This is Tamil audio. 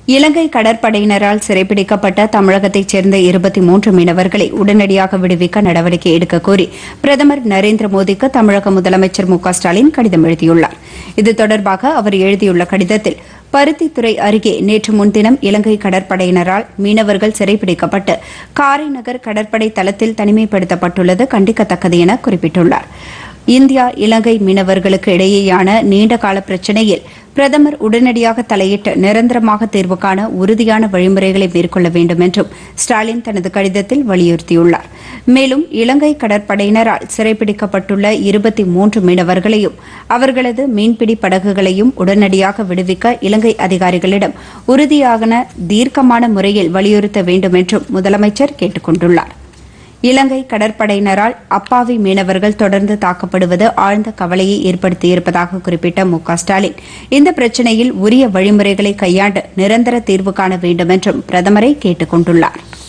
இலங்கை கடற்படையினரால் சிறைப்பிடிக்கப்பட்ட தமிழகத்தைச் சேர்ந்த இருபத்தி மூன்று மீனவர்களை உடனடியாக விடுவிக்க நடவடிக்கை எடுக்க கோரி பிரதமர் நரேந்திர மோடிக்கு தமிழக முதலமைச்சர் மு க ஸ்டாலின் கடிதம் எழுதியுள்ளார் இது தொடர்பாக அவர் எழுதியுள்ள கடிதத்தில் பருத்தித்துறை அருகே நேற்று முன்தினம் இலங்கை கடற்படையினரால் மீனவர்கள் சிறைப்பிடிக்கப்பட்டு காரைநகர் கடற்படை தளத்தில் தனிமைப்படுத்தப்பட்டுள்ளது கண்டிக்கத்தக்கது என குறிப்பிட்டுள்ளார் இந்தியா இலங்கை மீனவர்களுக்கு இடையேயான நீண்டகால பிரச்சினையில் பிரதமர் உடனடியாக தலையிட்டு நிரந்தரமாக தீர்வு காண உறுதியான வழிமுறைகளை மேற்கொள்ள வேண்டும் என்றும் ஸ்டாலின் தனது கடிதத்தில் வலியுறுத்தியுள்ளார் மேலும் இலங்கை கடற்படையினரால் சிறைப்பிடிக்கப்பட்டுள்ள இருபத்தி மூன்று மீனவர்களையும் அவர்களது மீன்பிடி படகுகளையும் உடனடியாக விடுவிக்க இலங்கை அதிகாரிகளிடம் உறுதியான தீர்க்கமான முறையில் வலியுறுத்த வேண்டும் என்றும் முதலமைச்சர் கேட்டுக் கொண்டுள்ளார் இலங்கை கடற்படையினரால் அப்பாவி மீனவர்கள் தொடர்ந்து தாக்கப்படுவது ஆழ்ந்த கவலையை ஏற்படுத்தியிருப்பதாக குறிப்பிட்ட மு க ஸ்டாலின் இந்த பிரச்சினையில் உரிய வழிமுறைகளை கையாண்டு நிரந்தர தீர்வு காண வேண்டும் என்றும் பிரதமரை கேட்டுக் கொண்டுள்ளாா்